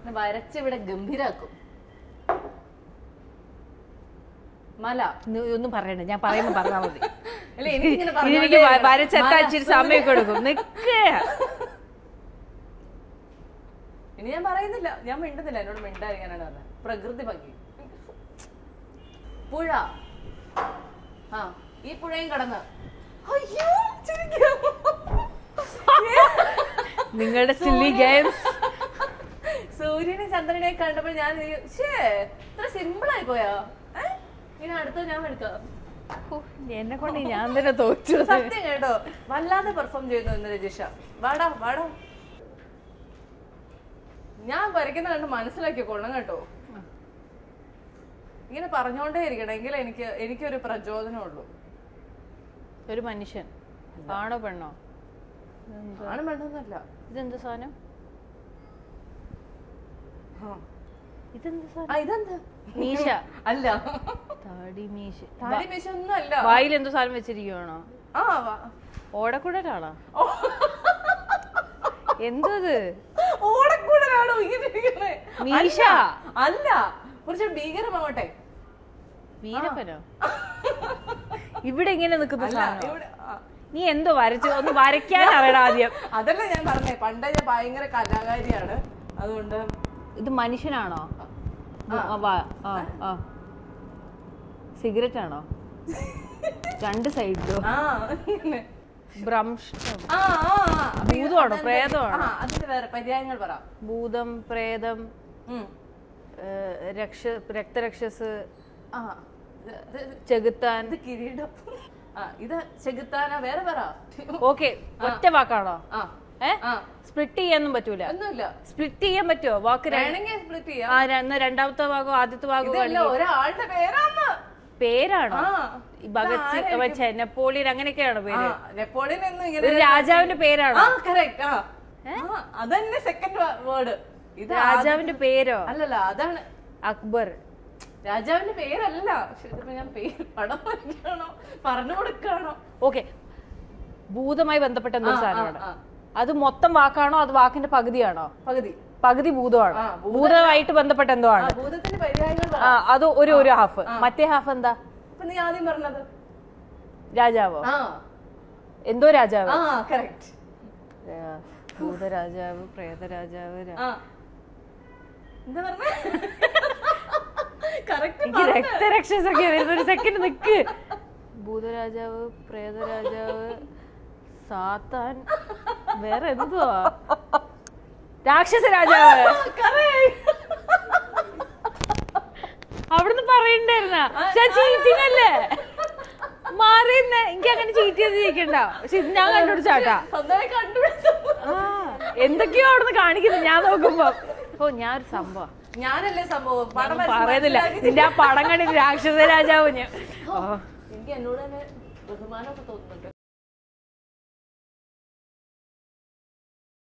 പിന്നെ വരച്ചിവിടെ ഗംഭീരാക്കും മല ഇന്ന് ഒന്നും പറയണ്ട ഞാൻ പറയുമ്പോ പറഞ്ഞാൽ മതി അല്ല എനിക്കിങ്ങനെ ഇനി എനിക്ക് വ- വരച്ചെത്താൻ ഇച്ചിരി സമയം കൊടുക്കും നിക്കേ ഇനി ഞാൻ പറയുന്നില്ല ഞാൻ മിണ്ടുന്നില്ല എന്നോട് മിണ്ടായിരിക്കാനാണ് പറഞ്ഞത് പ്രകൃതി ഭംഗി പുഴ ആ ഈ പുഴയും കടന്ന് അയ്യോ ചിരിക്കാം. നിങ്ങളുടെ സില്ലി ഗെയിംസ് സൂര്യനെ ചന്ദ്രനെ കണ്ടപ്പോൾ ഞാൻ ഈ- ശ്ശേ ഇത്ര സിമ്പിൾ ആയി പോയാ ഏ? ഇനി അടുത്ത ഞാൻ എടുക്കാം എന്നെ കൊണ്ട് ഞാൻ തന്നെ തോറ്റു സത്യം കേട്ടോ വല്ലാതെ പെർഫോം ചെയ്യുന്നു ഇന്ന് രജിഷ വാടാ വാടാ ഞാൻ വരയ്ക്കുന്ന കണ്ട് മനസ്സിലാക്കി കൊള്ളണം കേട്ടോ ഇങ്ങനെ പറഞ്ഞോണ്ടേ ഇരിക്കണം എങ്കിലേ എനിക്ക് എനിക്കൊരു പ്രചോദനമുള്ളൂ ഒരു മനുഷ്യൻ ആണോ പെണ്ണോ ആണ് വേണ്ടതല്ല ഇതെന്ത് സാധനം ഇതെന്ത് സാധനം ആ ഇതെന്താ മീശ അല്ല താടി മീശ താടി മീശ ഒന്നും അല്ല വായിൽ എന്തോ സാധനം വെച്ചിരിക്കുവാണോ ആ വാ. ഓടക്കുടലാണോ എന്തത് ഓടക്കൂടലാണോ ഇങ്ങനെ ഇരിക്കുന്നെ? മീശ. അല്ല, അല്ല കുറച്ച് ഭീകരമാവട്ടെ വീരപ്പനോ ഇവിടെ ഇങ്ങനെ നിൽക്കുന്ന അല്ല സാധനം ഇവിടെ ആ. നീ എന്തോ വരച്ചു ഒന്ന് വരയ്ക്കാൻ അറിയണം ആദ്യം അതല്ല ഞാൻ പറഞ്ഞേ പണ്ടേ ഞാൻ ഭയങ്കര കലാകാരിയാണ് അതുകൊണ്ട് ഇത് മനുഷ്യനാണോ ആ, വാ- ആ, ആ. സിഗരറ്റ് ആണോ രണ്ട് സൈഡിലോ ആ ഇങ്ങനെ. ഭ്രംഷ്ടം ആ, ആ, ആ. അപ്പൊ ഇത് ഭൂതമാണോ? അതെന്ത്? പ്രേതമാണോ? ആ, അതിന്റെ വേറെ പര്യായങ്ങൾ പറ ഭൂതം പ്രേതം ഉം. ഏ, രക്ഷ രക്തരക്ഷസ് ആ ഇത് ഇത് ഇത് ചെകുത്താൻ ഇത് കിരീടം ആ ഇത് ചെകുത്താന വേറെ പറ ഓക്കെ ഒറ്റ വാക്കാണോ ആ ഏ ആ സ്പ്ലിറ്റ് ചെയ്യാനൊന്നും പറ്റൂല ഒന്നുമില്ല സ്പ്ലിറ്റ് ചെയ്യാൻ പറ്റുമോ വാക്ക് ര- വേണമെങ്കിൽ സ്പ്ലിറ്റ് ചെയ്യാം ആ ര- എന്നാ രണ്ടാമത്തെ ഭാഗോ ആദ്യത്തെ ഭാഗോ ഇതല്ല ഒരാളുടെ പേരാന്ന് പേരാണോ ആ ഈ ഭഗത് സിംഗ് മറ്റേ നെപ്പോളിയൻ അങ്ങനെയൊക്കെയാണോ ആ പേര് നെപ്പോളിയൻ എന്നും ഇങ്ങനെ ഒരു രാജാവിന്റെ പേരാണോ ആ കറക്റ്റ് ആ ആ, അതന്നെ സെക്കൻഡ് വേർഡ് ഇത് രാജാവിന്റെ പേരോ അല്ലല്ല അതാണ് അക്ബർ രാജാവിന്റെ പേരല്ല പക്ഷെ ഇതിപ്പോ ഞാൻ പേര് പടം വരയ്ക്കാണോ പറഞ്ഞു കൊടുക്കാണോ ഓക്കെ ഭൂതമായി ബന്ധപ്പെട്ട എന്തോ ആ, സാധനമാണ് ആ. അത് മൊത്തം വാക്കാണോ അത് വാക്കിന്റെ പകുതിയാണോ പകുതി പകുതി ഭൂതമാണോ ആ, ഭൂതം- ഭൂതമായിട്ട് ബന്ധപ്പെട്ട എന്തോ ആ ആണ് ഭൂതത്തിന്റെ പര്യായങ്ങൾ പറ ആ അത് ഒരു ഒരു ഹാഫ് മറ്റേ ഹാഫ് എന്താ ഇപ്പൊ നീ ആദ്യം പറഞ്ഞത് രാജാവോ ആ എന്തോ രാജാവ് ആ കറക്റ്റ് ആ, ഭൂതരാജാവ് പ്രേതരാജാവ് രാ- ആ എന്താ പറഞ്ഞേ കറക്റ്റ് എനിക്ക് രക്തരക്ഷസൊക്കെ വരുന്ന ഒരു സെക്കൻഡ് നിക്ക് ഭൂതരാജാവ് പ്രേതരാജാവ് സാത്താൻ വേറെ എന്തുവാ രാക്ഷസ രാജാവ് അവിടുന്ന് പറയണ്ടായിരുന്ന ചീറ്റിംഗ് അല്ലേ മാറിയെന്നെ എനിക്ക് അങ്ങനെ ചീറ്റ് ചെയ്ത് ജയിക്കണ്ട പക്ഷെ ഇത് ഞാൻ കണ്ടുപിടിച്ചാട്ടാ സ്വന്തമായി കണ്ടുപിടിച്ചു ആ എന്തൊക്കെയോ അവിടുന്ന് കാണിക്കുന്നു ഞാൻ നോക്കുമ്പോ ഓ ഞാൻ ഒരു സംഭവം ഞാനല്ലേ സംഭവം പടം ഒന്നും വരച്ച് പറയുന്നില്ല മനസ്സിലാക്കി. നിന്റെ ആ പടം കണ്ടിട്ട് രാക്ഷസ രാജാവ് ഞാൻ ഓ എനിക്ക് എന്നോട് തന്നെ ബഹുമാനമൊക്കെ തോന്നുന്നുണ്ട്